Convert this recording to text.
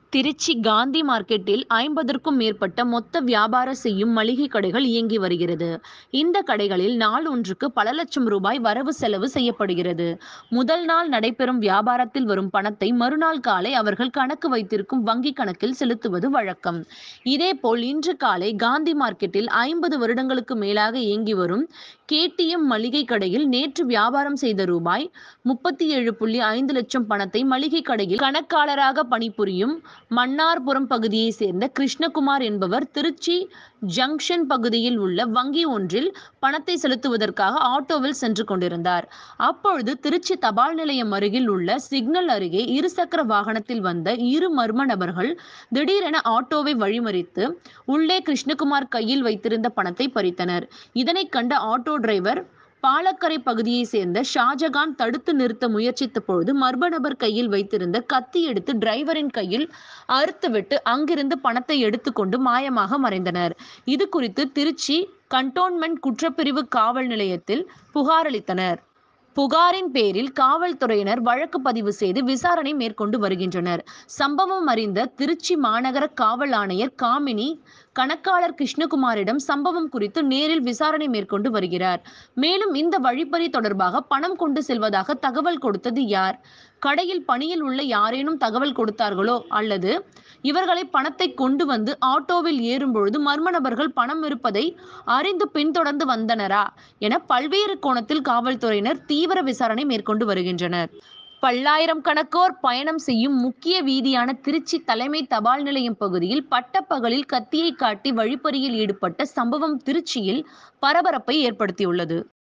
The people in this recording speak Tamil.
திருச்சி காந்தி மார்க்கெட்டில் ஐம்பதற்கும் மேற்பட்ட மொத்த வியாபாரம் செய்யும் மளிகை கடைகள் இயங்கி வருகிறது இந்த கடைகளில் நாள் ஒன்றுக்கு பல லட்சம் ரூபாய் வரவு செலவு செய்யப்படுகிறது முதல் நாள் நடைபெறும் வியாபாரத்தில் வரும் பணத்தை மறுநாள் காலை அவர்கள் கணக்கு வைத்திருக்கும் வங்கி கணக்கில் செலுத்துவது வழக்கம் இதேபோல் இன்று காலை காந்தி மார்க்கெட்டில் ஐம்பது வருடங்களுக்கு மேலாக இயங்கி வரும் கேடிஎம் மளிகை கடையில் நேற்று வியாபாரம் செய்த ரூபாய் முப்பத்தி ஏழு புள்ளி ஐந்து லட்சம் பணத்தை மளிகை கடையில் கணக்காளராக பணிபுரியும் மன்னார்புரம் பகுதியைச் சேர்ந்த கிருஷ்ணகுமார் என்பவர் திருச்சி ஜங்ஷன் பகுதியில் உள்ள வங்கி ஒன்றில் பணத்தை செலுத்துவதற்காக ஆட்டோவில் சென்று கொண்டிருந்தார் அப்பொழுது திருச்சி தபால் நிலையம் அருகில் உள்ள சிக்னல் அருகே இருசக்கர வாகனத்தில் வந்த இரு மர்ம நபர்கள் திடீரென ஆட்டோவை வழிமறித்து உள்ளே கிருஷ்ணகுமார் கையில் வைத்திருந்த பணத்தை பறித்தனர் இதனை கண்ட ஆட்டோ டிரைவர் பாலக்கரை பகுதியைச் சேர்ந்த ஷாஜகான் தடுத்து நிறுத்த முயற்சித்த பொழுது மர்ம நபர் கையில் வைத்திருந்த கத்தி எடுத்து டிரைவரின் கையில் அறுத்துவிட்டு அங்கிருந்து பணத்தை எடுத்துக்கொண்டு மாயமாக மறைந்தனர் இது குறித்து திருச்சி கண்டோன்மெண்ட் குற்றப்பிரிவு காவல் நிலையத்தில் புகார் அளித்தனர் புகாரின் பேரில் காவல்துறையினர் வழக்கு பதிவு செய்து விசாரணை மேற்கொண்டு வருகின்றனர் சம்பவம் அறிந்த திருச்சி மாநகர காவல் ஆணையர் காமினி கணக்காளர் கிருஷ்ணகுமாரிடம் சம்பவம் குறித்து நேரில் விசாரணை மேற்கொண்டு வருகிறார் மேலும் இந்த வழிப்பறி தொடர்பாக பணம் கொண்டு செல்வதாக தகவல் கொடுத்தது யார் கடையில் பணியில் உள்ள யாரேனும் தகவல் கொடுத்தார்களோ அல்லது இவர்களை பணத்தை கொண்டு வந்து ஆட்டோவில் ஏறும்பொழுது மர்ம நபர்கள் பணம் இருப்பதை அறிந்து பின்தொடர்ந்து வந்தனரா என பல்வேறு கோணத்தில் காவல்துறையினர் தீவிர விசாரணை மேற்கொண்டு வருகின்றனர் பல்லாயிரம் கணக்கோர் பயணம் செய்யும் முக்கிய வீதியான திருச்சி தலைமை தபால் நிலையம் பகுதியில் பட்டப்பகலில் கத்தியை காட்டி வழிப்பறியில் ஈடுபட்ட சம்பவம் திருச்சியில் பரபரப்பை ஏற்படுத்தியுள்ளது